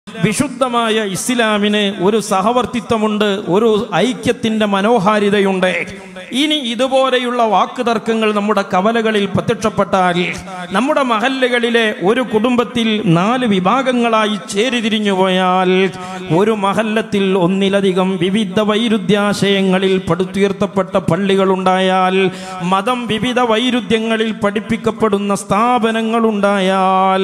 വിശുദ്ധമായ ഇസ്ലാമിന് ഒരു സഹവർത്തിത്വമുണ്ട് ഒരു ഐക്യത്തിന്റെ മനോഹാരിതയുണ്ട് ഇനി ഇതുപോലെയുള്ള വാക്കുതർക്കങ്ങൾ നമ്മുടെ കവലകളിൽ പ്രത്യക്ഷപ്പെട്ടാൽ നമ്മുടെ മഹല്ലുകളിലെ ഒരു കുടുംബത്തിൽ നാല് വിഭാഗങ്ങളായി ചേരിതിരിഞ്ഞു പോയാൽ ഒരു മഹല്ലത്തിൽ ഒന്നിലധികം വിവിധ വൈരുദ്ധ്യാശയങ്ങളിൽ പടുത്തുയർത്തപ്പെട്ട പള്ളികളുണ്ടായാൽ മതം വിവിധ വൈരുദ്ധ്യങ്ങളിൽ പഠിപ്പിക്കപ്പെടുന്ന സ്ഥാപനങ്ങളുണ്ടായാൽ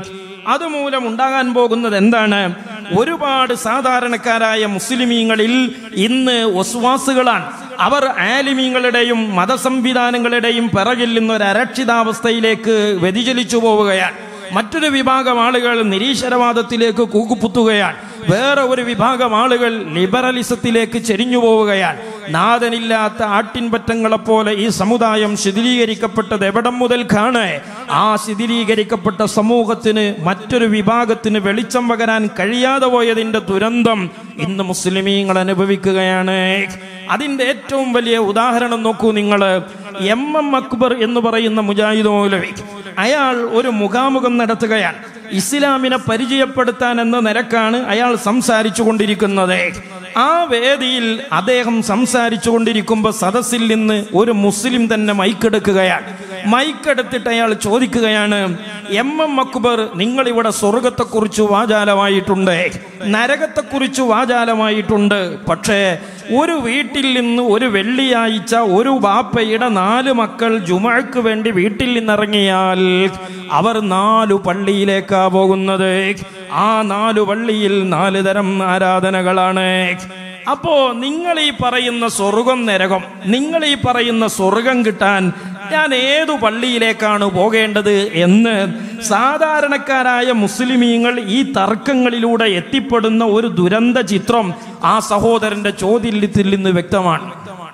അതുമൂലം ഉണ്ടാകാൻ പോകുന്നത് എന്താണ് ഒരുപാട് സാധാരണക്കാരായ മുസ്ലിമീങ്ങളിൽ ഇന്ന് ഒസ്വാസുകളാണ് അവർ ആലിമീങ്ങളുടെയും മതസംവിധാനങ്ങളുടെയും പിറകിൽ നിന്ന് ഒരു അരക്ഷിതാവസ്ഥയിലേക്ക് വ്യതിചലിച്ചു പോവുകയാണ് മറ്റൊരു വിഭാഗം ആളുകൾ നിരീശ്വരവാദത്തിലേക്ക് കൂക്കുപുത്തുകയാണ് വേറെ ഒരു വിഭാഗം ആളുകൾ ലിബറലിസത്തിലേക്ക് ചെരിഞ്ഞു പോവുകയാണ് നാഥനില്ലാത്ത ആട്ടിൻപറ്റങ്ങളെപ്പോലെ ഈ സമുദായം ശിഥിലീകരിക്കപ്പെട്ടത് എവിടം മുതൽക്കാണ് ആ ശിഥിലീകരിക്കപ്പെട്ട സമൂഹത്തിന് മറ്റൊരു വിഭാഗത്തിന് വെളിച്ചം പകരാൻ കഴിയാതെ പോയതിന്റെ ദുരന്തം ഇന്ന് മുസ്ലിമീങ്ങൾ അനുഭവിക്കുകയാണ് അതിന്റെ ഏറ്റവും വലിയ ഉദാഹരണം നോക്കൂ നിങ്ങൾ എം എം അക്ബർ എന്ന് പറയുന്ന മുജാഹിദ് മൗലവി അയാൾ ഒരു മുഖാമുഖം നടത്തുകയാണ് ഇസ്ലാമിനെ പരിചയപ്പെടുത്താൻ എന്ന നിരക്കാണ് അയാൾ സംസാരിച്ചു കൊണ്ടിരിക്കുന്നത് ആ വേദിയിൽ അദ്ദേഹം സംസാരിച്ചു കൊണ്ടിരിക്കുമ്പോൾ സദസ്സിൽ നിന്ന് ഒരു മുസ്ലിം തന്നെ മൈക്കെടുക്കുകയാണ് മൈക്കെടുത്തിട്ട് അയാൾ ചോദിക്കുകയാണ് എം എം അക്ബർ നിങ്ങൾ ഇവിടെ സ്വർഗത്തെക്കുറിച്ച് വാചാലമായിട്ടുണ്ട് നരകത്തെക്കുറിച്ച് വാചാലമായിട്ടുണ്ട് പക്ഷേ ഒരു വീട്ടിൽ നിന്ന് ഒരു വെള്ളിയാഴ്ച ഒരു ബാപ്പയുടെ നാല് മക്കൾ ജുമഴക്ക് വേണ്ടി വീട്ടിൽ നിന്നിറങ്ങിയാൽ അവർ നാലു പള്ളിയിലേക്കാ പോകുന്നത് ആ നാലു പള്ളിയിൽ നാല് തരം ആരാധനകളാണ് അപ്പോ നിങ്ങൾ ഈ പറയുന്ന സ്വർഗം നരകം നിങ്ങൾ ഈ പറയുന്ന സ്വർഗം കിട്ടാൻ ഞാൻ ഏതു പള്ളിയിലേക്കാണ് പോകേണ്ടത് എന്ന് സാധാരണക്കാരായ മുസ്ലിമീങ്ങൾ ഈ തർക്കങ്ങളിലൂടെ എത്തിപ്പെടുന്ന ഒരു ദുരന്ത ചിത്രം ആ സഹോദരന്റെ ചോദ്യത്തിൽ നിന്ന് വ്യക്തമാണ്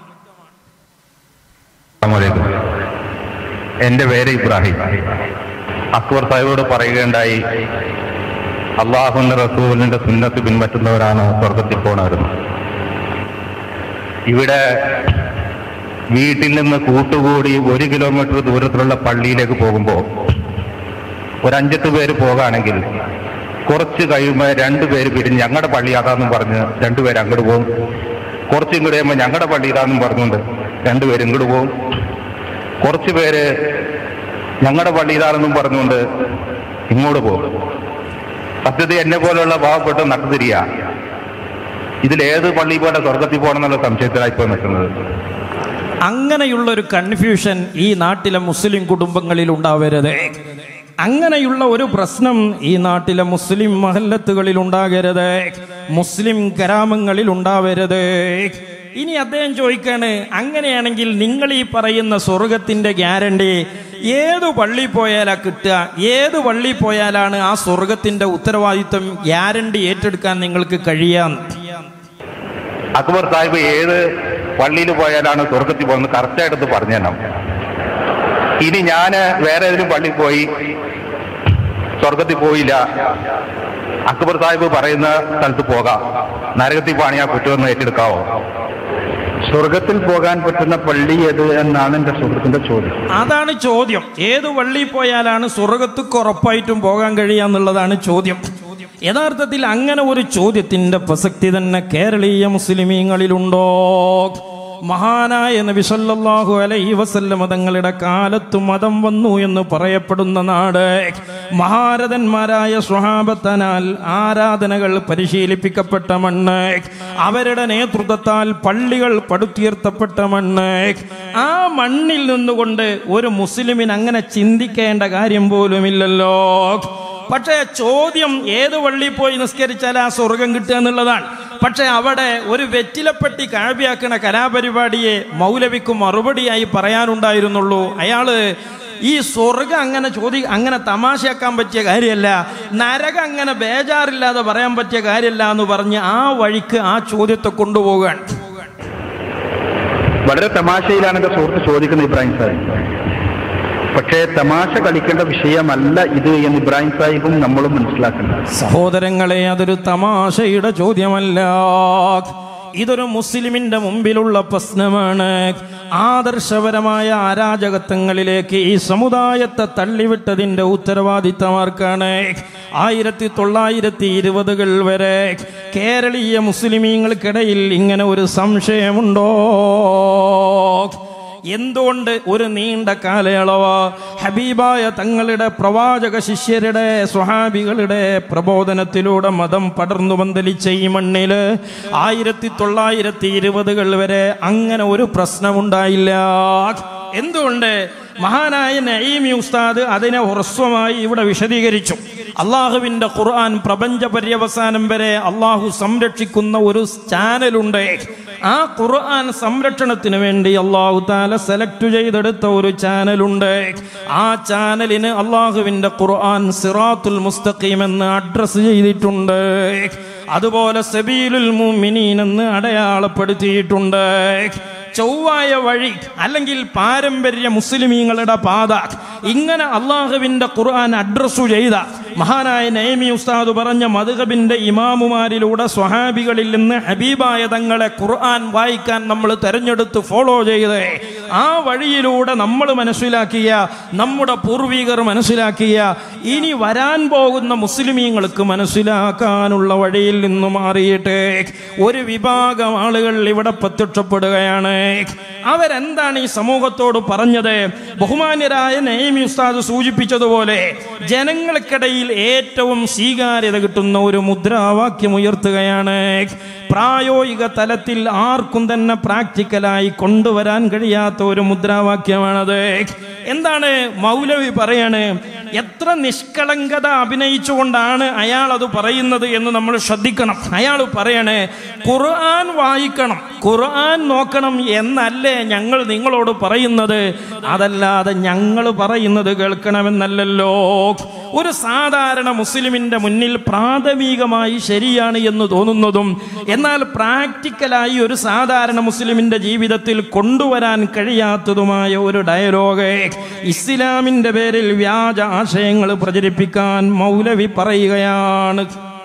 അസ്സലാമലൈക്കും. എന്റെ പേര് ഇബ്രാഹിം അക്ബർ സാഹിബോട് പറയുകയുണ്ടായി അള്ളാഹുന്റെ റസൂലിന്റെ സുന്നത്ത് പിൻപറ്റുന്നവരാണ് സ്വർഗത്തിൽ പോണവരെന്ന് ഇവിടെ വീട്ടിൽ നിന്ന് കൂട്ടുകൂടി ഒരു കിലോമീറ്റർ ദൂരത്തിലുള്ള പള്ളിയിലേക്ക് പോകുമ്പോൾ ഒരു അഞ്ചെട്ട് പേര് പോകുകയാണെങ്കിൽ കുറച്ച് കഴിയുമ്പോൾ രണ്ടുപേര് പിരിഞ്ഞ് ഞങ്ങളുടെ പള്ളി അതാന്നും പറഞ്ഞ് രണ്ടുപേര് അങ്ങോട്ട് പോകും കുറച്ച് ഇങ്ങോട്ട് കഴിയുമ്പോൾ ഞങ്ങളുടെ പള്ളി ഇതാന്നും പറഞ്ഞുകൊണ്ട് രണ്ടുപേര് ഇങ്ങോട്ട് പോകും കുറച്ച് പേര് ഞങ്ങളുടെ പള്ളി ഇതാണെന്നും പറഞ്ഞുകൊണ്ട് ഇങ്ങോട്ട് പോകും സത്യത എന്നെ പോലെയുള്ള പാവപ്പെട്ട നട്ടുതിരിയ ഇതിലേത് പള്ളി പോലെ സ്വർഗത്തിൽ പോകണം എന്നുള്ള സംശയത്തിലാണ് ഇപ്പോൾ നിൽക്കുന്നത് അങ്ങനെയുള്ള ഒരു കൺഫ്യൂഷൻ ഈ നാട്ടിലെ മുസ്ലിം കുടുംബങ്ങളിൽ ഉണ്ടാവരുത് അങ്ങനെയുള്ള ഒരു പ്രശ്നം ഈ നാട്ടിലെ മുസ്ലിം മഹല്ലത്തുകളിൽ ഉണ്ടാകരുത് മുസ്ലിം ഗ്രാമങ്ങളിൽ ഉണ്ടാവരുത് ഇനി അദ്ദേഹം ചോദിക്കാണ് അങ്ങനെയാണെങ്കിൽ നിങ്ങൾ ഈ പറയുന്ന സ്വർഗത്തിന്റെ ഗ്യാരണ്ടി ഏതു പള്ളി പോയാലാ കിട്ടുക ഏത് പള്ളി പോയാലാണ് ആ സ്വർഗത്തിന്റെ ഉത്തരവാദിത്വം ഗ്യാരണ്ടി ഏറ്റെടുക്കാൻ നിങ്ങൾക്ക് കഴിയാന്ന് അക്ബർ സാഹിബ് ഏത് പള്ളിയിൽ പോയാലാണ് സ്വർഗത്തിൽ പോകുന്നത് കറക്റ്റായിട്ട് പറഞ്ഞു തരണം ഇനി ഞാൻ വേറെ ഏതെങ്കിലും പള്ളിയിൽ പോയി സ്വർഗത്തിൽ പോയില്ല അക്ബർ സാഹിബ് പറയുന്ന സ്ഥലത്ത് പോകാം നരകത്തിൽ പണിയാ കുറ്റമെന്ന് ഏറ്റെടുക്കാവോ സ്വർഗത്തിൽ പോകാൻ പറ്റുന്ന പള്ളി ഏത് എന്നാണ് എന്റെ സുഹൃത്തിന്റെ ചോദ്യം അതാണ് ചോദ്യം ഏത് വള്ളി പോയാലാണ് സ്വർഗത്തുക്ക് ഉറപ്പായിട്ടും പോകാൻ കഴിയാന്നുള്ളതാണ് ചോദ്യം യഥാർത്ഥത്തിൽ അങ്ങനെ ഒരു ചോദ്യത്തിന്റെ പ്രസക്തി തന്നെ കേരളീയ മുസ്ലിമീങ്ങളിലുണ്ടോ മഹാനായ നബി സല്ലല്ലാഹു അലൈഹി വസല്ലമ തങ്ങളുടെ കാലത്ത് മതം വന്നു എന്ന് പറയപ്പെടുന്ന നാട് മഹാരഥന്മാരായ സ്വഹാബത്തനാൽ ആരാധനകൾ പരിശീലിപ്പിക്കപ്പെട്ട മണ്ണ് അവരുടെ നേതൃത്വത്താൽ പള്ളികൾ പടുത്തുയർത്തപ്പെട്ട മണ്ണ് ആ മണ്ണിൽ നിന്നുകൊണ്ട് ഒരു മുസ്ലിമിന് അങ്ങനെ ചിന്തിക്കേണ്ട കാര്യം പോലുമില്ലല്ലോ പക്ഷേ ചോദ്യം ഏത് വള്ളി പോയി നിസ്കരിച്ചാൽ ആ സ്വർഗം കിട്ടുക എന്നുള്ളതാണ് പക്ഷെ അവിടെ ഒരു വെറ്റിലപ്പെട്ടി കാവ്യാക്കണ കലാപരിപാടിയെ മൗലവിക്ക് മറുപടിയായി പറയാനുണ്ടായിരുന്നുള്ളൂ അയാള് ഈ സ്വർഗം അങ്ങനെ ചോദി അങ്ങനെ തമാശയാക്കാൻ പറ്റിയ കാര്യമല്ല നരകം അങ്ങനെ ബേജാറില്ലാതെ പറയാൻ പറ്റിയ കാര്യമല്ല എന്ന് പറഞ്ഞ് ആ വഴിക്ക് ആ ചോദ്യത്തെ കൊണ്ടുപോകാൻ വളരെ തമാശയിലാണ് എന്റെ സുഹൃത്ത് ചോദിക്കുന്നത് ഇബ്രാഹിം സാഹിബ് പക്ഷേ തമാശ കളിക്കേണ്ട വിഷയമല്ല ഇത് എന്ന് ഇബ്രാഹിം സാഹിബും നമ്മളും മനസ്സിലാക്കണം സഹോദരങ്ങളെ അതൊരു തമാശയുടെ ചോദ്യമല്ല ഇതൊരു മുസ്ലിമിന്റെ മുമ്പിലുള്ള പ്രശ്നമാണ് ആദർശപരമായ അരാജകത്വങ്ങളിലേക്ക് ഈ സമുദായത്തെ തള്ളിവിട്ടതിന്റെ ഉത്തരവാദിത്തമാർക്കാണ് ആയിരത്തി തൊള്ളായിരത്തി ഇരുപതുകൾ വരെ കേരളീയ മുസ്ലിമീങ്ങൾക്കിടയിൽ ഇങ്ങനെ ഒരു സംശയമുണ്ടോ എന്തുകൊണ്ട് ഒരു നീണ്ട കാലയളവ് ഹബീബായ തങ്ങളുടെ പ്രവാചക ശിഷ്യരുടെ സ്വഹാബികളുടെ പ്രബോധനത്തിലൂടെ മതം പടർന്നു പന്തലിച്ച ഈ മണ്ണില് ആയിരത്തി തൊള്ളായിരത്തി ഇരുപതുകൾ വരെ അങ്ങനെ ഒരു പ്രശ്നമുണ്ടായില്ല എന്തുകൊണ്ട് മഹാനായ നഈമി ഉസ്താദ് അതിനെ ഹ്രസ്വമായി ഇവിടെ വിശദീകരിച്ചു അള്ളാഹുവിന്റെ ഖുർആൻ പ്രപഞ്ച പര്യവസാനം വരെ അള്ളാഹു സംരക്ഷിക്കുന്ന ഒരു ചാനലുണ്ട് ആ ഖുർആൻ സംരക്ഷണത്തിന് വേണ്ടി അള്ളാഹു താല സെലക്ട് ചെയ്തെടുത്ത ഒരു ചാനലുണ്ട് ആ ചാനലിന് അള്ളാഹുവിന്റെ ഖുർആൻ സിറാത്തുൽ മുസ്തഖീം എന്ന് അഡ്രസ് ചെയ്തിട്ടുണ്ട് അതുപോലെ സബീലുൽ മുഅ്മിനീൻ എന്ന് അടയാളപ്പെടുത്തിയിട്ടുണ്ട് ചൊവ്വായ വഴി അല്ലെങ്കിൽ പാരമ്പര്യ മുസ്ലിമീങ്ങളുടെ പാത ഇങ്ങനെ അള്ളാഹുവിന്റെ ഖുർആൻ അഡ്രസ്സു ചെയ്ത മഹാനായ നൈമി ഉസ്താദ് പറഞ്ഞ മധുഹബിന്റെ ഇമാമുമാരിലൂടെ സ്വഹാബികളിൽ നിന്ന് ഹബീബായ തങ്ങളെ ഖുർആൻ വായിക്കാൻ നമ്മൾ തെരഞ്ഞെടുത്ത് ഫോളോ ചെയ്ത് ആ വഴിയിലൂടെ നമ്മൾ മനസ്സിലാക്കിയ നമ്മുടെ പൂർവികർ മനസ്സിലാക്കിയ ഇനി വരാൻ പോകുന്ന മുസ്ലിമീങ്ങൾക്ക് മനസ്സിലാക്കാനുള്ള വഴിയിൽ നിന്ന് മാറിയിട്ട് ഒരു വിഭാഗം ആളുകൾ ഇവിടെ പ്രത്യക്ഷപ്പെടുകയാണ് അവരെന്താണ് ഈ സമൂഹത്തോട് പറഞ്ഞത് ബഹുമാന്യരായ നൈമി ഉസ്താദ് സൂചിപ്പിച്ചതുപോലെ ജനങ്ങൾക്കിടയിൽ ഏറ്റവും സ്വീകാര്യത കിട്ടുന്ന ഒരു മുദ്രാവാക്യം ഉയർത്തുകയാണ് പ്രായോഗിക തലത്തിൽ ആർക്കും തന്നെ പ്രാക്ടിക്കലായി കൊണ്ടുവരാൻ കഴിയാത്ത ഒരു മുദ്രാവാക്യമാണത് എന്താണ് മൗലവി പറയാണ് എത്ര നിഷ്കളങ്കത അഭിനയിച്ചുകൊണ്ടാണ് അയാൾ അത് പറയുന്നത് എന്ന് നമ്മൾ ശ്രദ്ധിക്കണം അയാൾ പറയണേ ഖുർആൻ വായിക്കണം ഖുർആൻ നോക്കണം എന്നല്ലേ ഞങ്ങൾ നിങ്ങളോട് പറയുന്നത് അതല്ലാതെ ഞങ്ങൾ പറയുന്നത് കേൾക്കണമെന്നല്ലല്ലോ ഒരു സാധാരണ മുസ്ലിമിന്റെ മുന്നിൽ പ്രാഥമികമായി ശരിയാണ് എന്ന് തോന്നുന്നതും എന്നാൽ പ്രാക്ടിക്കലായി ഒരു സാധാരണ മുസ്ലിമിന്റെ ജീവിതത്തിൽ കൊണ്ടുവരാൻ കഴിയാത്തതുമായ ഒരു ഡയലോഗ് ഇസ്ലാമിന്റെ പേരിൽ വ്യാജ ആശയങ്ങൾ പ്രചരിപ്പിക്കാൻ മൗലവി പറയുകയാണ്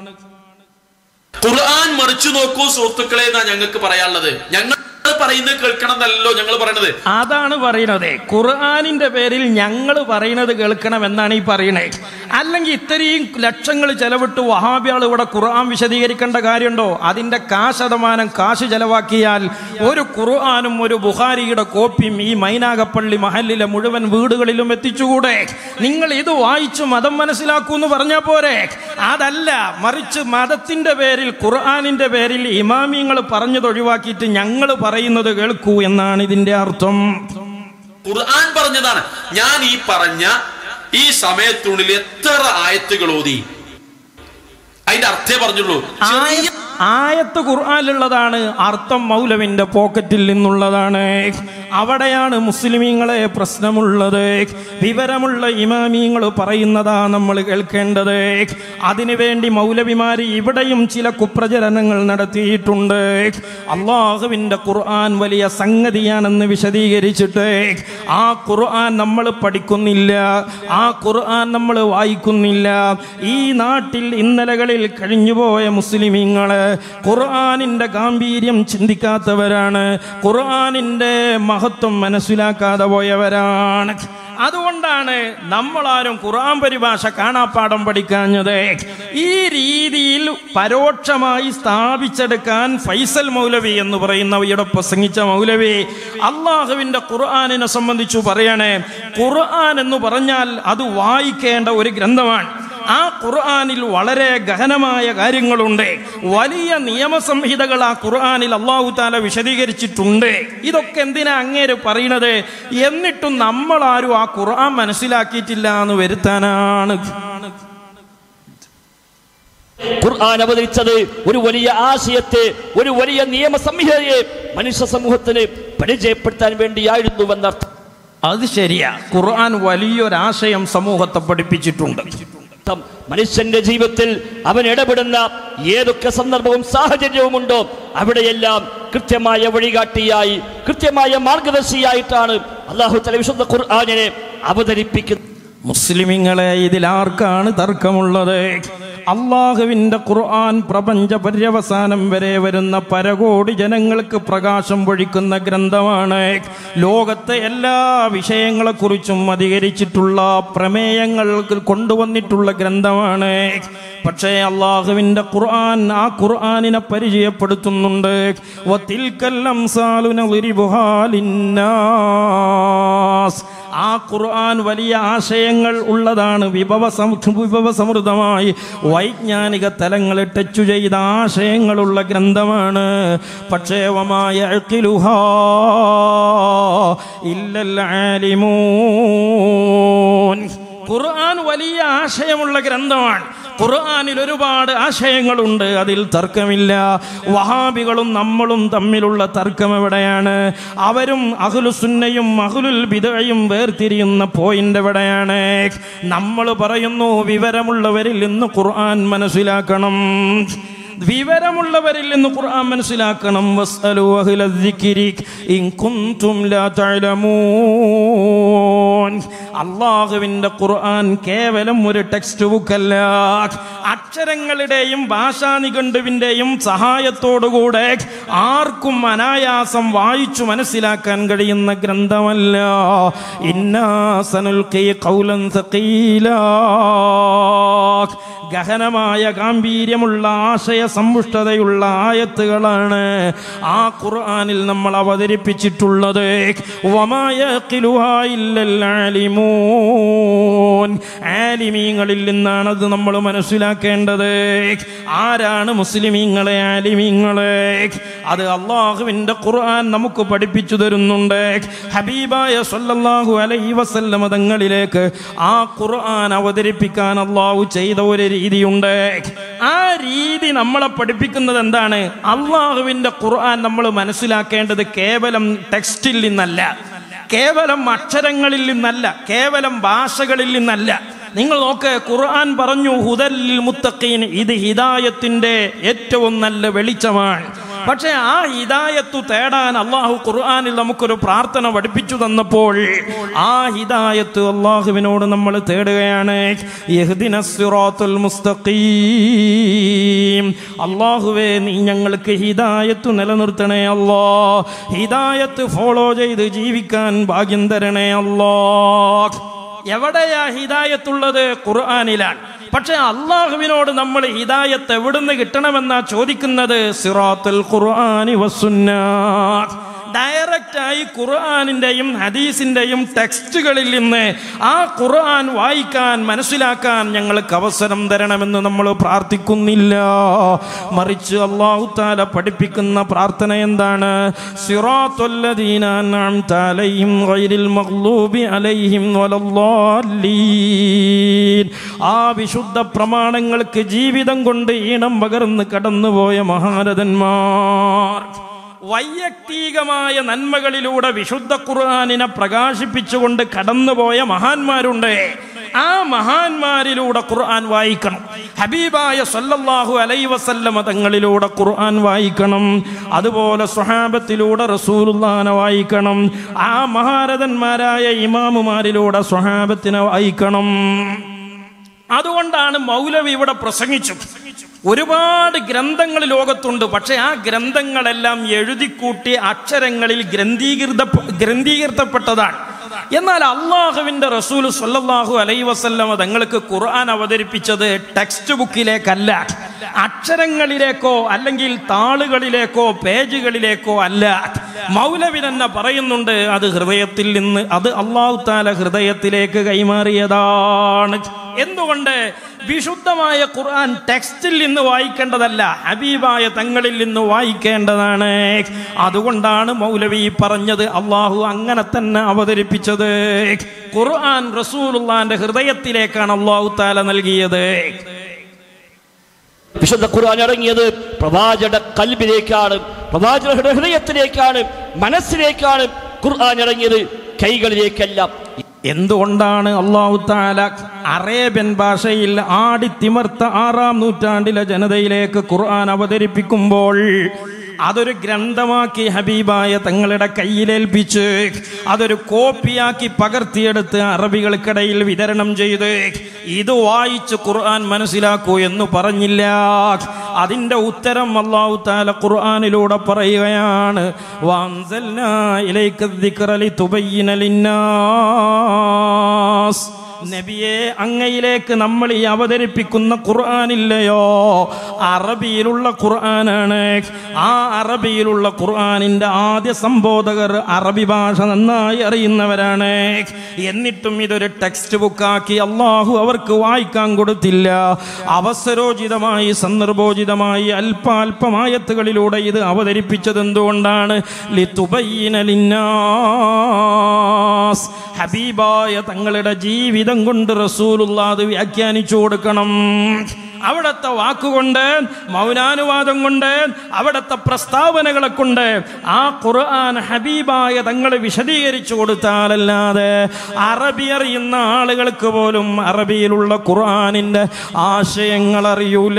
ഖുർആൻ മറിച്ചു നോക്കൂ സുഹൃത്തുക്കളെ എന്നാ ഞങ്ങൾക്ക് പറയാനുള്ളത് ഞങ്ങൾ പറയുന്നത് കേൾക്കണം എന്നല്ലോ ഞങ്ങൾ പറയണത് അതാണ് പറയുന്നത് ഖുർആാനിന്റെ പേരിൽ ഞങ്ങൾ പറയുന്നത് കേൾക്കണം എന്നാണ് ഈ പറയുന്നത് അല്ലെങ്കിൽ ഇത്രയും ലക്ഷങ്ങൾ ചെലവിട്ട് വഹാബിയാൾ ഇവിടെ ഖുർആൻ വിശദീകരിക്കേണ്ട കാര്യമുണ്ടോ അതിന്റെ കാ ശതമാനം കാശ് ചെലവാക്കിയാൽ ഒരു ഖുർആാനും ഒരു ബുഹാരിയുടെ കോപ്പിയും ഈ മൈനാഗപ്പള്ളി മഹലിലെ മുഴുവൻ വീടുകളിലും എത്തിച്ചുകൂടെ നിങ്ങൾ ഇത് വായിച്ചു മതം മനസ്സിലാക്കൂ എന്ന് പറഞ്ഞാൽ പോരെ അതല്ല മറിച്ച് മതത്തിന്റെ പേരിൽ ഖുർആാനിന്റെ പേരിൽ ഇമാമിങ്ങൾ പറഞ്ഞത് ഒഴിവാക്കിയിട്ട് ഞങ്ങൾ പറയുന്നത് കേൾക്കൂ എന്നാണ് ഇതിന്റെ അർത്ഥം ഖുർആൻ പറഞ്ഞതാണ് ഞാൻ ഈ പറഞ്ഞ ഈ സമയത്തുള്ളിൽ എത്ര ആയത്തുകൾ ഓതി അതിന്റെ അർത്ഥേ പറഞ്ഞുള്ളൂ ചെറിയ ആയ- ആയത്ത് ഖുർആാനിലുള്ളതാണ് അർത്ഥം മൗലവിന്റെ പോക്കറ്റിൽ നിന്നുള്ളതാണ് അവിടെയാണ് മുസ്ലിമീങ്ങളെ പ്രശ്നമുള്ളത് വിവരമുള്ള ഇമാമീങ്ങൾ പറയുന്നതാ നമ്മൾ കേൾക്കേണ്ടത് അതിനുവേണ്ടി മൗലവിമാര് ഇവിടെയും ചില കുപ്രചരണങ്ങൾ നടത്തിയിട്ടുണ്ട് അള്ളാഹുവിന്റെ ഖുർആൻ വലിയ സംഗതിയാണെന്ന് വിശദീകരിച്ചിട്ട് ആ ഖുർആൻ നമ്മൾ പഠിക്കുന്നില്ല ആ ഖുർആൻ നമ്മൾ വായിക്കുന്നില്ല ഈ നാട്ടിൽ ഇന്നലകളിൽ കഴിഞ്ഞുപോയ മുസ്ലിമീങ്ങള് ഖുർആനിന്റെ ഗാംഭീര്യം ചിന്തിക്കാത്തവരാണ് ഖുർആനിന്റെ മഹത്വം മനസ്സിലാക്കാതെ പോയവരാണ് അതുകൊണ്ടാണ് നമ്മളാരും ഖുർആൻ പരിഭാഷ കാണാപ്പാടം പഠിക്കാഞ്ഞത് ഈ രീതിയിൽ പരോക്ഷമായി സ്ഥാപിച്ചെടുക്കാൻ ഫൈസൽ മൗലവി എന്ന് പറയുന്ന ഇവിടെ പ്രസംഗിച്ച മൗലവി അള്ളാഹുവിന്റെ ഖുർആാനിനെ സംബന്ധിച്ചു പറയണേ ഖുർആൻ എന്ന് പറഞ്ഞാൽ അത് വായിക്കേണ്ട ഒരു ഗ്രന്ഥമാണ് ആ ഖുർആനിൽ വളരെ ഗഹനമായ കാര്യങ്ങളുണ്ട് വലിയ നിയമസംഹിതകൾ ആ ഖുർആനിൽ അള്ളാഹു താല വിശദീകരിച്ചിട്ടുണ്ട് ഇതൊക്കെ എന്തിനാ അങ്ങേര് പറയണത് എന്നിട്ടും നമ്മളാരും ആ ഖുർആൻ മനസ്സിലാക്കിയിട്ടില്ല എന്ന് വരുത്താനാണ് ഖുർആൻ അവതരിച്ചത് ഒരു വലിയ ആശയത്തെ ഒരു വലിയ നിയമ സംഹിതയെ മനുഷ്യ സമൂഹത്തിന് പരിചയപ്പെടുത്താൻ വേണ്ടിയായിരുന്നുവെന്നർത്ഥം അത് ശരിയാ ഖുർആൻ വലിയൊരാശയം സമൂഹത്തെ പഠിപ്പിച്ചിട്ടുണ്ട് മനുഷ്യന്റെ ജീവിതത്തിൽ അവൻ ഇടപെടുന്ന ഏതൊക്കെ സന്ദർഭവും സാഹചര്യവുമുണ്ടോ അവിടെയെല്ലാം കൃത്യമായ വഴികാട്ടിയായി കൃത്യമായ മാർഗദർശിയായിട്ടാണ് അള്ളാഹു തല വിശുദ്ധ ഖുർആാനിനെ അവതരിപ്പിക്കുന്നത് മുസ്ലിമിങ്ങളെ ഇതിലാർക്കാണ് തർക്കമുള്ളത് അള്ളാഹുവിന്റെ ഖുർആൻ പ്രപഞ്ച പര്യവസാനം വരെ വരുന്ന പരകോടി ജനങ്ങൾക്ക് പ്രകാശം പൊഴിക്കുന്ന ഗ്രന്ഥമാണ് ലോകത്തെ എല്ലാ വിഷയങ്ങളെക്കുറിച്ചും അധികരിച്ചിട്ടുള്ള പ്രമേയങ്ങൾ കൊണ്ടുവന്നിട്ടുള്ള ഗ്രന്ഥമാണ് പക്ഷേ അള്ളാഹുവിന്റെ ഖുർആൻ ആ ഖുർആനിനെ പരിചയപ്പെടുത്തുന്നുണ്ട് വത്തിൽക്കൽ അംസാലു നളിരിബുഹാ ലിന്നാസ്. ആ ഖുർആൻ വലിയ ആശയങ്ങൾ ഉള്ളതാണ് വിഭവ സം- വിഭവ സമൃദ്ധമായി വൈജ്ഞാനിക തലങ്ങൾ ടച്ച് ചെയ്ത ആശയങ്ങളുള്ള ഗ്രന്ഥമാണ് പക്ഷേ വമായ ഇല്ലൽ ആലിമൂൻ ഖുർആൻ വലിയ ആശയമുള്ള ഗ്രന്ഥമാണ് ഖുർആനിൽ ഒരുപാട് ആശയങ്ങളുണ്ട് അതിൽ തർക്കമില്ല വഹാബികളും നമ്മളും തമ്മിലുള്ള തർക്കം എവിടെയാണ് അവരും അഹുലുസുന്നയും അഹുലുൽ ബിദയും വേർതിരിയുന്ന പോയിന്റ് എവിടെയാണ് നമ്മൾ പറയുന്നു വിവരമുള്ളവരിൽ നിന്ന് ഖുർആൻ മനസ്സിലാക്കണം വിവരമുള്ളവരിൽ നിന്ന് ഖുർആൻ മനസ്സിലാക്കണം വസ്അലു അഹ്ല الذിക്രി ഇൻ കുൻതും ലാ തഅലമൂൻ അള്ളാഹുവിന്റെ ഖുർആൻ കേവലം ഒരു ടെക്സ്റ്റ് ബുക്ക് അല്ല അക്ഷരങ്ങളുടെയും ഭാഷാ നിഘണ്ടുവിന്റെയും സഹായത്തോടുകൂടെ ആർക്കും അനായാസം വായിച്ചു മനസ്സിലാക്കാൻ കഴിയുന്ന ഗ്രന്ഥമല്ല ഇന്നാസനുൽ ഖൗലൻ സഖീലാ ഗഹനമായ ഗാംഭീര്യമുള്ള ആശയ സമ്പുഷ്ടതയുള്ള ആയത്തുകളാണ് ആ ഖുർആനിൽ നമ്മൾ അവതരിപ്പിച്ചിട്ടുള്ളത് വമായഖിലുഹാ ഇല്ലൽ ആലിമൂൻ. ആലിമീങ്ങളിൽ നിന്നാണ് അത് നമ്മൾ മനസ്സിലാക്കേണ്ടത് ആരാണ് മുസ്ലിമീങ്ങളെ ആലിമീങ്ങളെ അത് അള്ളാഹുവിന്റെ ഖുർആൻ നമുക്ക് പഠിപ്പിച്ചു തരുന്നുണ്ട് ഹബീബായ സല്ലല്ലാഹു അലൈഹി വസല്ലമ തങ്ങളിലേക്ക് ആ ഖുർആൻ അവതരിപ്പിക്കാൻ അള്ളാഹു ചെയ്ത ഒരു രീതിയുണ്ട് ആ രീതി നമ്മളെ പഠിപ്പിക്കുന്നത് എന്താണ് അള്ളാഹുവിന്റെ ഖുർആൻ നമ്മൾ മനസ്സിലാക്കേണ്ടത് കേവലം ടെക്സ്റ്റിൽ നിന്നല്ല കേവലം അക്ഷരങ്ങളിൽ നിന്നല്ല കേവലം ഭാഷകളിൽ നിന്നല്ല നിങ്ങൾ നോക്ക് ഖുർആൻ പറഞ്ഞു ഹുദല്ലിൽ മുത്തഖീൻ ഇത് ഹിദായത്തിന്റെ ഏറ്റവും നല്ല വെളിച്ചമാണ് പക്ഷെ ആ ഹിദായത്തു തേടാൻ അള്ളാഹു ഖുർആനിൽ നമുക്കൊരു പ്രാർത്ഥന പഠിപ്പിച്ചു തന്നപ്പോൾ ആ ഹിദായത്ത് അള്ളാഹുവിനോട് നമ്മൾ തേടുകയാണ് യഹ്ദിന സിറാത്തുൽ മുസ്തഖീം അള്ളാഹുവേ നീ ഞങ്ങൾക്ക് ഹിദായത്ത് നിലനിർത്തണേ അല്ലാ ഹിദായത്ത് ഫോളോ ചെയ്ത് ജീവിക്കാൻ ഭാഗ്യം തരണേ അല്ലാ എവിടെയാ ഹിദായത്തുള്ളത് ഖുർആനിലാണ് പക്ഷെ അള്ളാഹുവിനോട് നമ്മൾ ഹിദായത്ത് എവിടുന്ന് കിട്ടണമെന്നാ ചോദിക്കുന്നത് സിറാത്തുൽ ഖുർആനി വസുന്ന ഡയറക്റ്റായി ഖുർആാനിൻ്റെയും ഹദീസിൻ്റെയും ടെക്സ്റ്റുകളിൽ നിന്ന് ആ ഖുർആൻ വായിക്കാൻ മനസ്സിലാക്കാൻ ഞങ്ങൾക്ക് അവസരം തരണമെന്ന് നമ്മൾ പ്രാർത്ഥിക്കുന്നില്ല മറിച്ച് അള്ളാഹു താല പഠിപ്പിക്കുന്ന പ്രാർത്ഥന എന്താണ് സിറാത്തുല്ലദീന അൻഅംത അലൈഹിം ഗൈരിൽ മഗ്ലൂബി അലൈഹിം വലല്ലാലീൻ ആ വിശുദ്ധ പ്രമാണങ്ങൾക്ക് ജീവിതം കൊണ്ട് ഈണം പകർന്ന് കടന്നുപോയ മഹാരഥന്മാർ വൈയക്തികമായ നന്മകളിലൂടെ വിശുദ്ധ ഖുർആാനിനെ പ്രകാശിപ്പിച്ചുകൊണ്ട് കടന്നുപോയ മഹാന്മാരുണ്ട് ആ മഹാന്മാരിലൂടെ ഖുർആൻ വായിക്കണം ഹബീബായ സല്ലല്ലാഹു അലൈ വസല്ലമ തങ്ങളിലൂടെ ഖുർആൻ വായിക്കണം അതുപോലെ സ്വഹാബത്തിലൂടെ റസൂലുള്ളാനെ വായിക്കണം ആ മഹാരഥന്മാരായ ഇമാമുമാരിലൂടെ സ്വഹാബത്തിനെ വായിക്കണം അതുകൊണ്ടാണ് മൗലവി ഇവിടെ പ്രസംഗിച്ചു ഒരുപാട് ഗ്രന്ഥങ്ങൾ ലോകത്തുണ്ട് പക്ഷെ ആ ഗ്രന്ഥങ്ങളെല്ലാം എഴുതിക്കൂട്ടി അക്ഷരങ്ങളിൽ ഗ്രന്ഥീകൃത ഗ്രന്ഥീകൃതപ്പെട്ടതാണ് എന്നാൽ അള്ളാഹുവിന്റെ റസൂൽ സല്ലല്ലാഹു അലൈ വസല്ലമ തങ്ങൾക്ക് ഖുർആൻ അവതരിപ്പിച്ചത് ടെക്സ്റ്റ് ബുക്കിലേക്കല്ല അക്ഷരങ്ങളിലേക്കോ അല്ലെങ്കിൽ താളുകളിലേക്കോ പേജുകളിലേക്കോ അല്ല മൗലവി തന്നെ പറയുന്നുണ്ട് അത് ഹൃദയത്തിൽ നിന്ന് അത് അള്ളാഹു താല ഹൃദയത്തിലേക്ക് കൈമാറിയതാണ് എന്തുകൊണ്ട് വിശുദ്ധമായ ഖുർആൻ ടെക്സ്റ്റിൽ നിന്ന് വായിക്കേണ്ടതല്ല ഹബീബായ തങ്ങളിൽ നിന്ന് വായിക്കേണ്ടതാണ് അതുകൊണ്ടാണ് മൗലവി പറഞ്ഞത് അള്ളാഹു അങ്ങനെ തന്നെ അവതരിപ്പിച്ചത് ഖുർആൻ റസൂലുള്ളാന്റെ ഹൃദയത്തിലേക്കാണ് അള്ളാഹു താല നൽകിയത് വിശുദ്ധ ഖുർആൻ ഇറങ്ങിയത് പ്രവാചകരുടെ കൽബിലേക്കാണ് പ്രവാചകരുടെ ഹൃദയത്തിലേക്കാണ് മനസ്സിലേക്കാണ് ഖുർആൻ ഇറങ്ങിയത് കൈകളിലേക്കല്ല എന്തുകൊണ്ടാണ് അള്ളാഹു താല അറേബ്യൻ ഭാഷയിൽ ആടിത്തിമർത്ത ആറാം നൂറ്റാണ്ടിലെ ജനതയിലേക്ക് ഖുർആൻ അവതരിപ്പിക്കുമ്പോൾ അതൊരു ഗ്രന്ഥമാക്കി ഹബീബായ തങ്ങളുടെ കയ്യിലേൽപ്പിച്ച് അതൊരു കോപ്പിയാക്കി പകർത്തിയെടുത്ത് അറബികൾക്കിടയിൽ വിതരണം ചെയ്ത് ഇത് വായിച്ച് ഖുർആൻ മനസ്സിലാക്കൂ എന്ന് പറഞ്ഞില്ല അതിന്റെ ഉത്തരം അള്ളാഹു താല ഖുർആനിലൂടെ പറയുകയാണ് വാൻസൽനാ ഇലൈക الذِّكْرَ لِتُبَيِّنَ لِلنَّاسِ നബിയെ അങ്ങയിലേക്ക് നമ്മൾ ഈ അവതരിപ്പിക്കുന്ന ഖുർആാനില്ലയോ അറബിയിലുള്ള ഖുർആനാണ് ആ അറബിയിലുള്ള ഖുർആാനിന്റെ ആദ്യ സംബോധകർ അറബി ഭാഷ നന്നായി അറിയുന്നവരാണ് എന്നിട്ടും ഇതൊരു ടെക്സ്റ്റ് ബുക്കാക്കി അള്ളാഹു അവർക്ക് വായിക്കാൻ കൊടുത്തില്ല അവസരോചിതമായി സന്ദർഭോചിതമായി അല്പാൽപമായത്തുകളിലൂടെ ഇത് അവതരിപ്പിച്ചത് എന്തുകൊണ്ടാണ് ലിതുബയ്യിന ലിന്നാസ് ഹബീബായ തങ്ങളുടെ ജീവിതം കൊണ്ട് റസൂലുള്ള അത് വ്യാഖ്യാനിച്ചു കൊടുക്കണം അവിടത്തെ വാക്കുകൊണ്ട് മൗനാനുവാദം കൊണ്ട് അവിടത്തെ പ്രസ്താവനകളെ കൊണ്ട് ആ ഖുർആൻ ഹബീബായ തങ്ങൾ വിശദീകരിച്ചു കൊടുത്താലല്ലാതെ അറബി അറിയുന്ന ആളുകൾക്ക് പോലും അറബിയിലുള്ള ഖുർആനിന്റെ ആശയങ്ങൾ അറിയൂല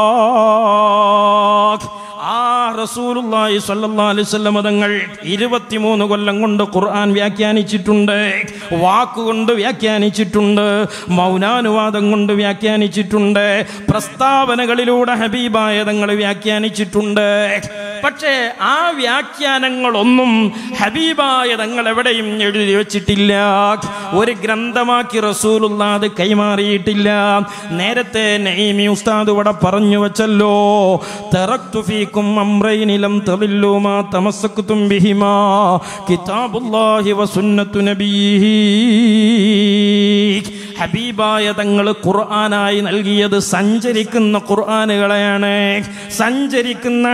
ആ റസൂലുള്ളാഹി സ്വല്ലല്ലാഹു അലൈഹി വസല്ലം തങ്ങൾ ഇരുപത്തിമൂന്ന് കൊല്ലം കൊണ്ട് ഖുർആൻ വ്യാഖ്യാനിച്ചിട്ടുണ്ട് വാക്കുകൊണ്ട് വ്യാഖ്യാനിച്ചിട്ടുണ്ട് മൗനാനുവാദം കൊണ്ട് വ്യാഖ്യാനിച്ചിട്ടുണ്ട് പ്രസ്താവനകളിലൂടെ ഹബീബായ തങ്ങൾ വ്യാഖ്യാനിച്ചിട്ടുണ്ട് പക്ഷേ ആ വ്യാഖ്യാനങ്ങളൊന്നും ഹബീബായ തങ്ങൾ എവിടെയും എഴുതി വെച്ചിട്ടില്ല ഒരു ഗ്രന്ഥമാക്കി റസൂലുള്ള അത് കൈമാറിയിട്ടില്ല നേരത്തെ നൈമി ഉസ്താദ് ഇവിടെ പറഞ്ഞു വച്ചല്ലോ തറക്തു ഫീക്കും അംറൈനി ലം തളില്ലു മാ തമസ്സക്തും ബിഹിമാ കിതാബുല്ലാഹി വസുന്നത്തു നബീഹി ഹബീബായ തങ്ങൾ ഖുർആനായി നൽകിയത് സഞ്ചരിക്കുന്ന ഖുർആനുകളെയാണ് സഞ്ചരിക്കുന്ന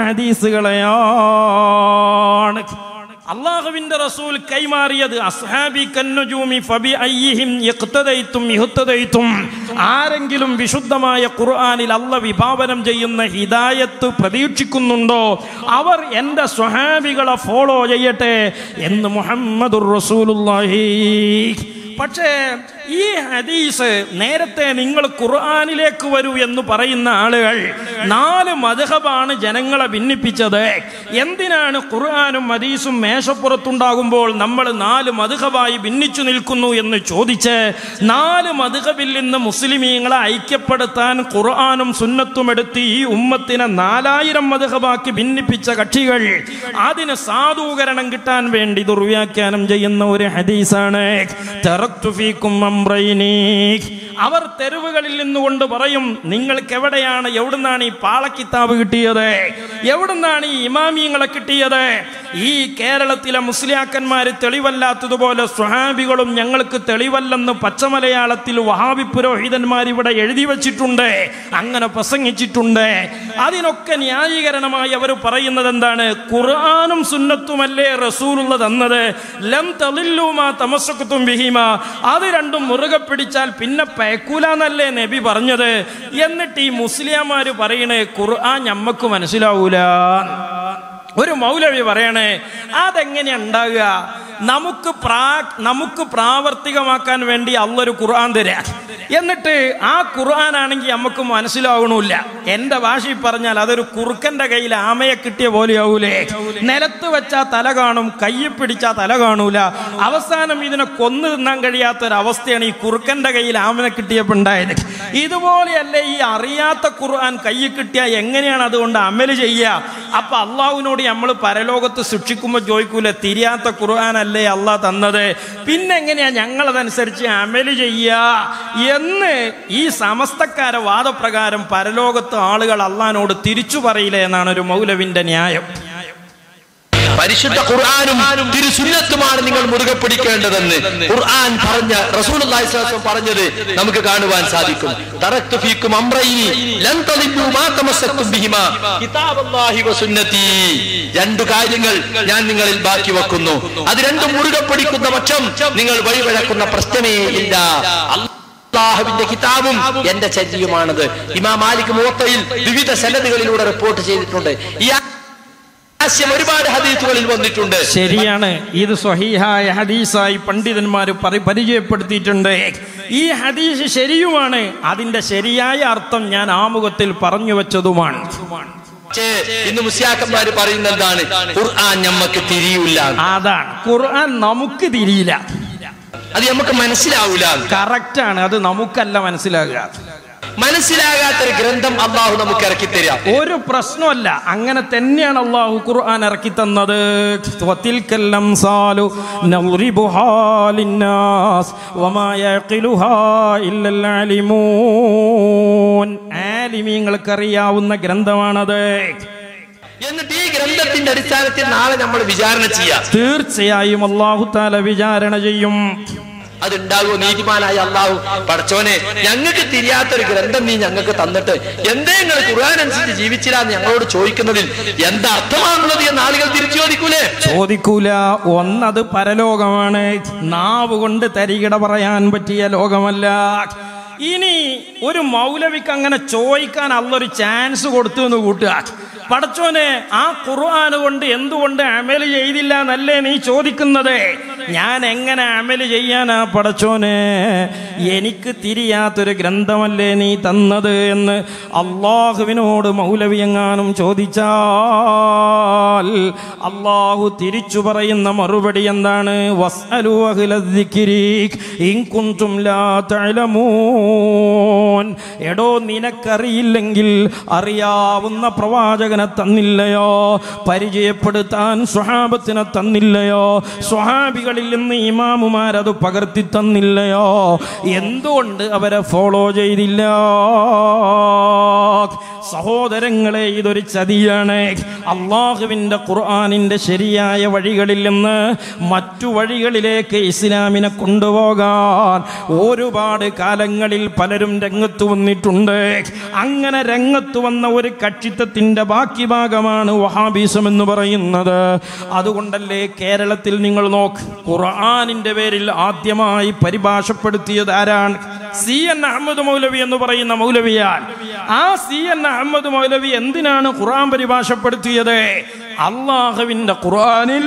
ഹദീസുകളെയാണ് അള്ളാഹുവിന്റെ റസൂൽ കൈമാറിയത് അസ്ഹാബി കന്നുജൂമി ഫബി അയ്യിഹിം യഖ്തദൈതും യഹ്തദൈതും ആരെങ്കിലും വിശുദ്ധമായ ഖുർആനിൽ അല്ല വിഭാവനം ചെയ്യുന്ന ഹിദായത്ത് പ്രതീക്ഷിക്കുന്നുണ്ടോ അവർ എൻ്റെ സ്വഹാബികളെ ഫോളോ ചെയ്യട്ടെ എന്ന് മുഹമ്മദുർ റസൂലുള്ളാഹി പക്ഷേ ഈ ഹദീസ് നേരത്തെ നിങ്ങൾ ഖുർആാനിലേക്ക് വരൂ എന്ന് പറയുന്ന ആളുകൾ നാല് മധുഹബാണ് ജനങ്ങളെ ഭിന്നിപ്പിച്ചത് എന്തിനാണ് ഖുർആാനും ഹദീസും മേശപ്പുറത്തുണ്ടാകുമ്പോൾ നമ്മൾ നാല് മധുഹബായി ഭിന്നിച്ചു നിൽക്കുന്നു എന്ന് ചോദിച്ച് നാല് മധുഹബിൽ നിന്ന് മുസ്ലിമീങ്ങളെ ഐക്യപ്പെടുത്താൻ ഖുർആാനും സുന്നത്തും എടുത്ത് ഈ ഉമ്മത്തിനെ നാലായിരം മധുഹബാക്കി ഭിന്നിപ്പിച്ച കക്ഷികൾ അതിന് സാധൂകരണം കിട്ടാൻ വേണ്ടി ദുർവ്യാഖ്യാനം ചെയ്യുന്ന ഒരു ഹദീസാണ് തറക്തു ഫീക്കും അംറൈനി അവർ തെരുവുകളിൽ നിന്നുകൊണ്ട് പറയും നിങ്ങൾക്ക് എവിടെയാണ് എവിടുന്നാണ് ഈ പാളക്കിതാബ് കിട്ടിയത് എവിടുന്നാണ് ഈ ഇമാമിയങ്ങളെ കിട്ടിയത് ഈ കേരളത്തിലെ മുസ്ലിയാക്കന്മാര് തെളിവല്ലാത്തതുപോലെ സ്വഹാബികളും ഞങ്ങൾക്ക് തെളിവല്ലെന്ന് പച്ചമലയാളത്തിൽ വഹാബി പുരോഹിതന്മാർ ഇവിടെ എഴുതി വച്ചിട്ടുണ്ട് അങ്ങനെ പ്രസംഗിച്ചിട്ടുണ്ട് അതിനൊക്കെ ന്യായീകരണമായി അവർ പറയുന്നത് എന്താണ് ഖുർആാനും സുന്നത്തുമല്ലേ റസൂലുള്ള തന്നത് ലം തളില്ലുമാ തമസ്സക്കത്തും ബിഹിമ അത് രണ്ടും മുറുകെ പിടിച്ചാൽ പിന്നെ പേക്കൂലെന്നല്ലേ നബി പറഞ്ഞത് എന്നിട്ട് ഈ മുസ്ലിയാമാര് പറയണേ ഖുർആൻ ഞമ്മക്ക് മനസ്സിലാവൂല ഒരു മൗലവി പറയണേ അതെങ്ങനെയാ ഉണ്ടാകുക നമുക്ക് പ്രാ നമുക്ക് പ്രാവർത്തികമാക്കാൻ വേണ്ടി അള്ളൊരു ഖുർആൻ തരാ എന്നിട്ട് ആ ഖുർആൻ ആണെങ്കിൽ നമുക്ക് മനസ്സിലാവണമില്ല എന്റെ ഭാഷയിൽ പറഞ്ഞാൽ അതൊരു കുറുക്കന്റെ കയ്യിൽ ആമയെ കിട്ടിയ പോലെയാവൂലേ നിലത്ത് വെച്ചാ തല കാണും കയ്യിൽ പിടിച്ചാ തല കാണൂല അവസാനം ഇതിനെ കൊന്നു തിന്നാൻ കഴിയാത്ത ഒരു അവസ്ഥയാണ് ഈ കുറുക്കന്റെ കയ്യിൽ ആമനെ കിട്ടിയപ്പോൾ ഉണ്ടായത് ഇതുപോലെയല്ലേ ഈ അറിയാത്ത ഖുർആൻ കയ്യിൽ കിട്ടിയാൽ എങ്ങനെയാണ് അതുകൊണ്ട് അമല് ചെയ്യുക അപ്പൊ അള്ളാഹുവിനോട് നമ്മൾ പരലോകത്ത് ശിക്ഷിക്കുമ്പോൾ ചോദിക്കൂല തിരിയാത്ത ഖുർആൻ അല്ലേ അള്ളാഹ് തന്നത് പിന്നെ എങ്ങനെയാ ഞങ്ങളതനുസരിച്ച് അമല് ചെയ്യുക എന്ന് ഈ സമസ്തക്കാര വാദപ്രകാരം പരലോകത്ത് ആളുകൾ അള്ളഹാനോട് തിരിച്ചു പറയില്ല എന്നാണ് ഒരു മൗലവിന്റെ ന്യായം പരിശുദ്ധ ഖുർആാനും തിരുസുന്നത്തുമാണ് നിങ്ങൾ മുറുകെ പിടിക്കേണ്ടതെന്ന് ഖുർആൻ പറഞ്ഞ റസൂലുള്ളാഹി സ്വല്ലല്ലാഹു അലൈഹി വസല്ലം പറഞ്ഞത് നമുക്ക് കാണുവാൻ സാധിക്കും തറക്തു ഫീക്കും അംറൈനി ലൻ തളില്ലു മാ തമസ്സക്തും ബിഹിമാ കിതാബല്ലാഹി വസുന്നതി രണ്ട് കാര്യങ്ങൾ ഞാൻ നിങ്ങളിൽ ബാക്കി വെക്കുന്നു അത് രണ്ടും മുറുകെ പിടിക്കുന്ന പക്ഷം നിങ്ങൾ വഴിവഴക്കുന്ന പ്രശ്നമേ ഇല്ല അള്ളാഹുവിന്റെ കിതാബും എന്റെ ചര്യയുമാണത് ഇമാം മാലിക് മുവത്തയിൽ വിവിധ സനദുകളിലൂടെ റിപ്പോർട്ട് ചെയ്തിട്ടുണ്ട് ഈ ആശയം ഒരുപാട് ഹദീസുകളിൽ വന്നിട്ടുണ്ട് ശരിയാണ് ഇത് സ്വഹീഹായ ഹദീസായി പണ്ഡിതന്മാർ പരി- പരിചയപ്പെടുത്തിയിട്ടുണ്ട് ഈ ഹദീസ് ശരിയുമാണ് അതിന്റെ ശരിയായ അർത്ഥം ഞാൻ ആമുഖത്തിൽ പറഞ്ഞു വെച്ചതുമാണ് പക്ഷേ ഇന്ന് മുസ്യാക്കന്മാര് പറയുന്ന എന്താണ് ഖുർആൻ ഞമ്മക്ക് തിരിയൂല അതാണ് ഖുർആൻ നമുക്ക് തിരിയില്ല അത് നമുക്ക് മനസ്സിലാവൂല കറക്റ്റാണ് അത് നമുക്കല്ല മനസ്സിലാകുക മനസ്സിലാകാത്തൊരു ഗ്രന്ഥം അള്ളാഹു നമുക്ക് ഇറക്കി തരാം ഒരു പ്രശ്നമല്ല അങ്ങനെ തന്നെയാണ് അള്ളാഹു ഖുർആൻ ഇറക്കി തന്നത് വത്തിൽക്കൽ അംസാലു നദ്രിബുഹാ ലിന്നാസ് വമാ യഖിലുഹാ ഇല്ലൽ ആലിമൂൻ ആലിമീങ്ങൾക്കറിയാവുന്ന ഗ്രന്ഥമാണത് എന്നിട്ട് ഈ ഗ്രന്ഥത്തിന്റെ അടിസ്ഥാനത്തിൽ നാളെ നമ്മൾ വിചാരണ ചെയ്യാം തീർച്ചയായും അള്ളാഹു താല വിചാരണ ചെയ്യും അതുണ്ടാകുമോ നീതിമാനായ അള്ളാഹു പടച്ചോനെ ഞങ്ങൾക്ക് തിരിയാത്തൊരു ഗ്രന്ഥം നീ ഞങ്ങൾക്ക് തന്നിട്ട് എന്തേ നിങ്ങൾ ഖുർആൻ അനുസരിച്ച് ജീവിച്ചില്ല എന്ന് ഞങ്ങളോട് ചോദിക്കുന്നതിൽ എന്താ അർത്ഥമാണുള്ളത് എന്ന് ആളുകൾ തിരിച്ചു ചോദിക്കൂലേ ചോദിക്കൂല ഒന്നത് പരലോകമാണ് നാവ് കൊണ്ട് തരികിട പറയാൻ പറ്റിയ ലോകമല്ല ഇനി ഒരു മൗലവിക്ക് അങ്ങനെ ചോദിക്കാൻ അല്ലൊരു ചാൻസ് കൊടുത്തു എന്ന് കൂട്ടുക പടച്ചോനെ ആ ഖുർആൻ കൊണ്ട് എന്തുകൊണ്ട് അമല് ചെയ്തില്ല എന്നല്ലേ നീ ചോദിക്കുന്നത് ഞാൻ എങ്ങനെ അമല് ചെയ്യാനാ പടച്ചോനെ എനിക്ക് തിരിയാത്തൊരു ഗ്രന്ഥമല്ലേ നീ തന്നത് എന്ന് അള്ളാഹുവിനോട് മൗലവി എങ്ങാനും ചോദിച്ചാൽ അള്ളാഹു തിരിച്ചു പറയുന്ന മറുപടി എന്താണ് വസ്അലു അഹ്ല الذِّكْرِ ഇൻ കുൻതും ലാ തഅലമൂൻ എടോ നിനക്കറിയില്ലെങ്കിൽ അറിയാവുന്ന പ്രവാചകനെ തന്നില്ലയോ പരിചയപ്പെടുത്താൻ സ്വഹാബത്തിനെ തന്നില്ലയോ സ്വഹാബികളിൽ നിന്ന് ഇമാമുമാരത് പകർത്തി തന്നില്ലയോ എന്തുകൊണ്ട് അവരെ ഫോളോ ചെയ്തില്ല സഹോദരങ്ങളെ ഇതൊരു ചതിയാണ് അള്ളാഹുവിൻ്റെ ഖുർആാനിൻ്റെ ശരിയായ വഴികളിൽ നിന്ന് മറ്റു വഴികളിലേക്ക് ഇസ്ലാമിനെ കൊണ്ടുപോകാൻ ഒരുപാട് കാലങ്ങളിൽ പലരും രംഗത്ത് വന്നിട്ടുണ്ട് അങ്ങനെ രംഗത്ത് വന്ന ഒരു കക്ഷിത്വത്തിൻ്റെ ബാക്കി ഭാഗമാണ് വഹാബീസം എന്ന് പറയുന്നത് അതുകൊണ്ടല്ലേ കേരളത്തിൽ നിങ്ങൾ നോക്ക് ഖുർആാനിൻ്റെ പേരിൽ ആദ്യമായി പരിഭാഷപ്പെടുത്തിയത് ആരാണ് സി എൻ അഹമ്മദ് മൗലവി എന്ന് പറയുന്ന മൗലവിയാൽ ആ സി എൻ അഹമ്മദ് മൗലവി എന്തിനാണ് ഖുർആൻ പരിഭാഷപ്പെടുത്തിയത് അള്ളാഹുവിന്റെ ഖുർആനിൽ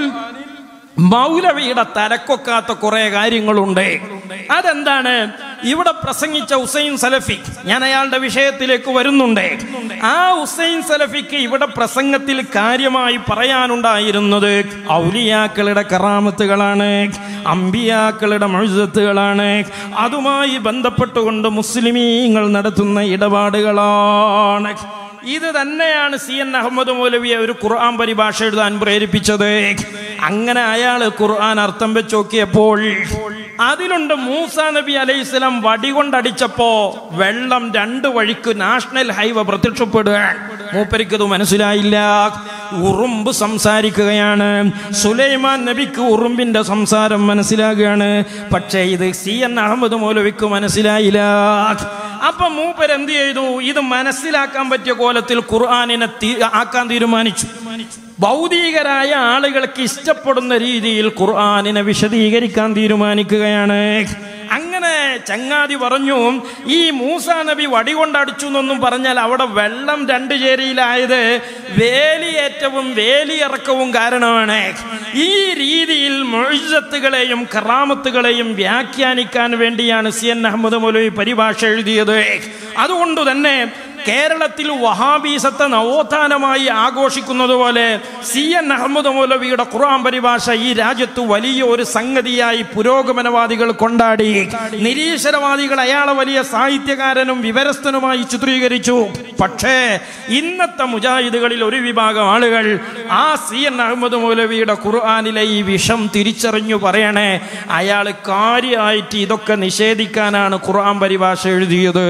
മൗലവിയുടെ തലക്കൊക്കാത്ത കുറെ കാര്യങ്ങളുണ്ട് അതെന്താണ് ഇവിടെ പ്രസംഗിച്ച ഹുസൈൻ സലഫി ഞാൻ അയാളുടെ വിഷയത്തിലേക്ക് വരുന്നുണ്ട് ആ ഹുസൈൻ സലഫിക്ക് ഇവിടെ പ്രസംഗത്തിൽ കാര്യമായി പറയാനുണ്ടായിരുന്നത് ഔലിയാക്കളുടെ കറാമത്തുകളാണ് അമ്പിയാക്കളുടെ മഴുസത്തുകളാണ് അതുമായി ബന്ധപ്പെട്ടുകൊണ്ട് മുസ്ലിമീങ്ങൾ നടത്തുന്ന ഇടപാടുകളാണ് ഇത് തന്നെയാണ് സി എൻ അഹമ്മദ് മൗലവിയെ ഒരു ഖുർആൻ പരിഭാഷ എഴുതാൻ പ്രേരിപ്പിച്ചത് അങ്ങനെ അയാൾ ഖുർആൻ അർത്ഥം വെച്ച് നോക്കിയപ്പോൾ അതിലുണ്ട് മൂസ നബി അലൈഹിസ്ലാം വടി കൊണ്ടടിച്ചപ്പോ വെള്ളം രണ്ട് വഴിക്ക് നാഷണൽ ഹൈവേ പ്രത്യക്ഷപ്പെടുകയാണ് മൂപ്പരിക്കത് മനസ്സിലായില്ല ഉറുമ്പ് സംസാരിക്കുകയാണ് സുലൈമാൻ നബിക്ക് ഉറുമ്പിന്റെ സംസാരം മനസ്സിലാകുകയാണ് പക്ഷേ ഇത് സി എൻ അഹമ്മദ് മൗലവിക്ക് മനസ്സിലായില്ല അപ്പൊ മൂപ്പർ എന്ത് ചെയ്തു ഇത് മനസ്സിലാക്കാൻ പറ്റിയ കോലത്തിൽ ഖുർആാനിനെ തീ- ആക്കാൻ തീരുമാനിച്ചു ഭൗതികരായ ആളുകൾക്ക് ഇഷ്ടപ്പെടുന്ന രീതിയിൽ ഖുർആാനിനെ വിശദീകരിക്കാൻ തീരുമാനിക്കുകയാണ് അങ്ങനെ ചങ്ങാതി പറഞ്ഞു ഈ മൂസ നബി വടി കൊണ്ടടിച്ചു എന്നൊന്നും പറഞ്ഞാൽ അവിടെ വെള്ളം രണ്ട് ചേരിയിലായത് വേലിയേറ്റവും വേലിയിറക്കവും കാരണമാണ് ഈ രീതിയിൽ മൊഴിസത്തുകളെയും കറാമത്തുകളെയും വ്യാഖ്യാനിക്കാൻ വേണ്ടിയാണ് സി എൻ അഹമ്മദ് മൗലവി പരിഭാഷ എഴുതിയത് അതുകൊണ്ട് തന്നെ കേരളത്തിൽ വഹാബീസത്തെ നവോത്ഥാനമായി ആഘോഷിക്കുന്നത് പോലെ സി എൻ അഹമ്മദ് മൗലവിയുടെ ഖുർആൻ പരിഭാഷ ഈ രാജ്യത്ത് വലിയ ഒരു സംഗതിയായി പുരോഗമനവാദികൾ കൊണ്ടാടി നിരീശ്വരവാദികൾ അയാളെ വലിയ സാഹിത്യകാരനും വിവരസ്ഥനുമായി ചിത്രീകരിച്ചു പക്ഷേ ഇന്നത്തെ മുജാഹിദുകളിൽ ഒരു വിഭാഗം ആളുകൾ ആ സി എൻ അഹമ്മദ് മൗലവിയുടെ ഖുർആാനിലെ ഈ വിഷം തിരിച്ചറിഞ്ഞു പറയണേ അയാൾ കാര്യമായിട്ട് ഇതൊക്കെ നിഷേധിക്കാനാണ് ഖുർആൻ പരിഭാഷ എഴുതിയത്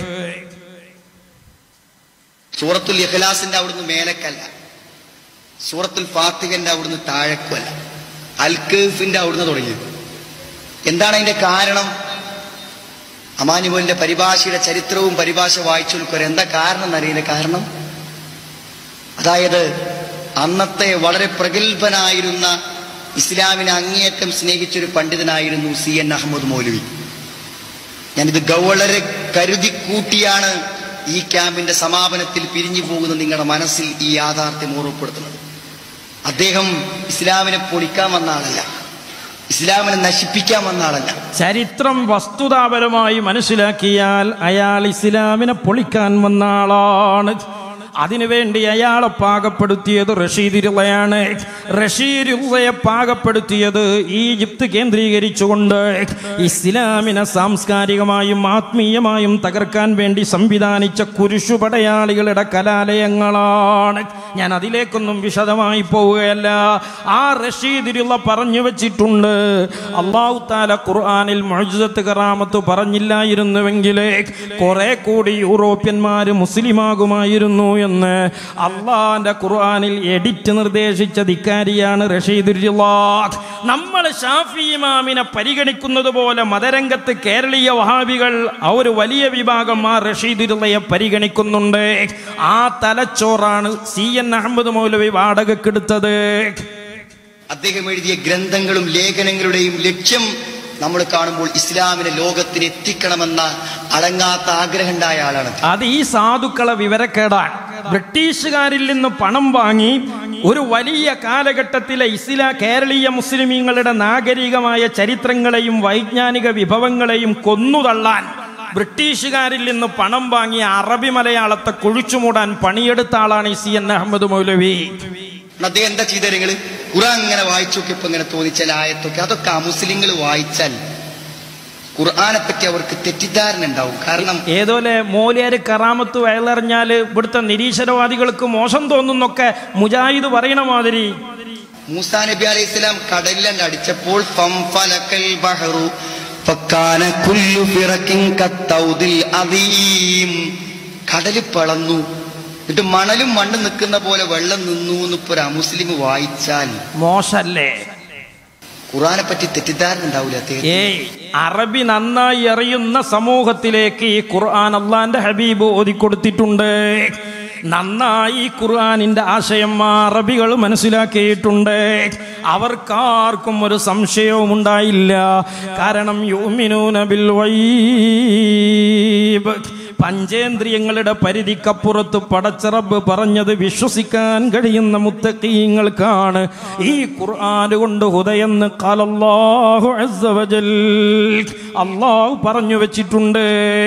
സൂറത്തുൽ ഇഖ്ലാസിന്റെ അവിടുന്ന് മേലക്കല്ല സൂറത്തുൽ ഫാത്തിഹന്റെ അവിടുന്ന് താഴക്കുമല്ല അൽ കീഫിന്റെ അവിടുന്ന് തുടങ്ങിയത് എന്താണ് അതിന്റെ കാരണം അമാനുപോലിന്റെ പരിഭാഷയുടെ ചരിത്രവും പരിഭാഷ വായിച്ചു നോക്കുക എന്താ കാരണം എന്നറിയില്ല കാരണം അതായത് അന്നത്തെ വളരെ പ്രഗത്ഭനായിരുന്ന ഇസ്ലാമിനെ അങ്ങേയറ്റം സ്നേഹിച്ചൊരു പണ്ഡിതനായിരുന്നു സി എൻ അഹമ്മദ് മൗലവി ഞാനിത് വളരെ കരുതി കൂട്ടിയാണ് ഈ ക്യാമ്പിന്റെ സമാപനത്തിൽ പിരിഞ്ഞു പോകുന്ന നിങ്ങളുടെ മനസ്സിൽ ഈ യാഥാർത്ഥ്യം ഓർമ്മപ്പെടുത്തുന്നത് അദ്ദേഹം ഇസ്ലാമിനെ പൊളിക്കാൻ വന്ന ആളല്ല ഇസ്ലാമിനെ നശിപ്പിക്കാൻ വന്ന ആളല്ല ചരിത്രം വസ്തുതാപരമായി മനസ്സിലാക്കിയാൽ അയാൾ ഇസ്ലാമിനെ പൊളിക്കാൻ വന്ന ആളാണ് അതിനുവേണ്ടി അയാളെ പാകപ്പെടുത്തിയത് റഷീദിരുള്ളയാണ് റഷീദിരുള്ളയെ പാകപ്പെടുത്തിയത് ഈജിപ്ത് കേന്ദ്രീകരിച്ചുകൊണ്ട് ഇസ്ലാമിനെ സാംസ്കാരികമായും ആത്മീയമായും തകർക്കാൻ വേണ്ടി സംവിധാനിച്ച കുരിശു പടയാളികളുടെ കലാലയങ്ങളാണ് ഞാൻ അതിലേക്കൊന്നും വിശദമായി പോവുകയല്ല ആ റഷീദിരുള്ള പറഞ്ഞു വെച്ചിട്ടുണ്ട് അള്ളാഹു താല ഖുർആാനിൽ മൊഴിസത്ത് കറാമത്ത് പറഞ്ഞില്ലായിരുന്നുവെങ്കിൽ കുറെ കൂടി യൂറോപ്യന്മാര് മുസ്ലിമാകുമായിരുന്നു എന്ന് അള്ളാന്റെ ഖുർആാനിൽ എഡിറ്റ് നിർദ്ദേശിച്ച ധിക്കാരിയാണ് റഷീദുല്ല നമ്മൾ ഷാഫി ഇമാമിനെ പരിഗണിക്കുന്നത് പോലെ മതരംഗത്ത് കേരളീയ വഹാബികൾ ആ ഒരു വലിയ വിഭാഗം ആ റഷീദുല്ലയെ പരിഗണിക്കുന്നുണ്ട് ആ തലച്ചോറാണ് സി എൻ അഹമ്മദ് മൗലവി വാടകക്കെടുത്തത് അദ്ദേഹം എഴുതിയ ഗ്രന്ഥങ്ങളും ലേഖനങ്ങളുടെയും ലക്ഷ്യം നമ്മൾ കാണുമ്പോൾ ഇസ്ലാമിനെ ലോകത്തിന് എത്തിക്കണമെന്ന അടങ്ങാത്ത ആഗ്രഹമുണ്ടായ ആളാണ് അത് ഈ സാധുക്കളെ വിവരക്കേടാണ് ബ്രിട്ടീഷുകാരിൽ നിന്ന് പണം വാങ്ങി ഒരു വലിയ കാലഘട്ടത്തിലെ ഇസ്ലാ കേരളീയ മുസ്ലിമീങ്ങളുടെ നാഗരികമായ ചരിത്രങ്ങളെയും വൈജ്ഞാനിക വിഭവങ്ങളെയും കൊന്നുതള്ളാൻ ബ്രിട്ടീഷുകാരിൽ നിന്ന് പണം വാങ്ങി അറബി മലയാളത്തെ കുഴിച്ചുമൂടാൻ പണിയെടുത്ത ആളാണ് ഈ സി എൻ അഹമ്മദ് മൗലവി അദ്ദേഹം എന്താ ചെയ്ത നിങ്ങൾ ഖുറാൻ ഇങ്ങനെ വായിച്ചു നോക്കിയപ്പോ ഇങ്ങനെ തോന്നിച്ചാൽ ആയത്തൊക്കെ അതൊക്കെ ആ മുസ്ലിങ്ങൾ വായിച്ചാൽ ഖുർആനെ പറ്റി അവർക്ക് തെറ്റിദ്ധാരണ ഉണ്ടാവും കാരണം ഏതോലെ മോലിയാര് കറാമത്ത് വയലറിഞ്ഞാല് ഇവിടുത്തെ നിരീശ്വരവാദികൾക്ക് മോശം തോന്നുന്നൊക്കെ മുജാഹിദ് പറയണ മാതിരി മൂസാ നബി അലൈഹി സ്വലാം കടലിൽ അടിച്ചപ്പോൾ ഫംഫലക്കൽ ബഹറു ഫക്കാന കുല്ലു ഫിറക്കിൻ കത്തൗദിൽ അദീം കടല് പിളന്നു എന്നിട്ട് മണലും മണ്ണും നിൽക്കുന്ന പോലെ വെള്ളം നിന്നു എന്നിപ്പോ ഒരു അമുസ്ലിം വായിച്ചാൽ മോശല്ലേ ഖുറാനെ പറ്റി തെറ്റിദ്ധാരണ ഉണ്ടാവില്ല അദ്ദേഹം ഏയ് അറബി നന്നായി അറിയുന്ന സമൂഹത്തിലേക്ക് ഈ ഖുർആൻ അള്ളാന്റെ ഹബീബ് ഓതിക്കൊടുത്തിട്ടുണ്ട് നന്നായി ഈ ഖുർആനിന്റെ ആശയം ആ അറബികൾ മനസ്സിലാക്കിയിട്ടുണ്ട് അവർക്കാർക്കും ഒരു സംശയവും ഉണ്ടായില്ല കാരണം യുമിനൂന ബിൽ വൈബ് പഞ്ചേന്ദ്രിയങ്ങളുടെ പരിധിക്കപ്പുറത്ത് പടച്ചറബ് പറഞ്ഞത് വിശ്വസിക്കാൻ കഴിയുന്ന മുത്തക്കീങ്ങൾക്കാണ് ഈ ഖുർആൻ കൊണ്ട് ഹുദയെന്ന് കാലല്ലാഹു അസ്സ വജൽ അള്ളാഹു പറഞ്ഞു വെച്ചിട്ടുണ്ട്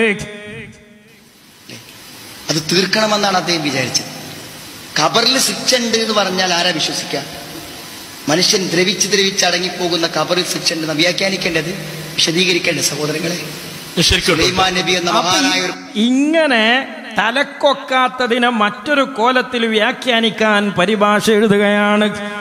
അത് തീർക്കണമെന്നാണ് അദ്ദേഹം വിചാരിച്ചത് ഖബറിൽ ശിക്ഷ ഉണ്ട് എന്ന് പറഞ്ഞാൽ ആരാ വിശ്വസിക്കുക മനുഷ്യൻ ദ്രവിച്ച് ദ്രവിച്ച് അടങ്ങിപ്പോകുന്ന ഖബറിൽ ശിക്ഷ ഉണ്ട് എന്ന് വ്യാഖ്യാനിക്കേണ്ടത് വിശദീകരിക്കേണ്ടത് സഹോദരങ്ങളെ ശരിക്കും സുലൈമാൻ നബി എന്ന അപ്പൊ മഹാനായ ഒരു ഇങ്ങനെ തലക്കൊക്കാത്തതിനെ മറ്റൊരു കോലത്തിൽ വ്യാഖ്യാനിക്കാൻ പരിഭാഷ എഴുതുകയാണ്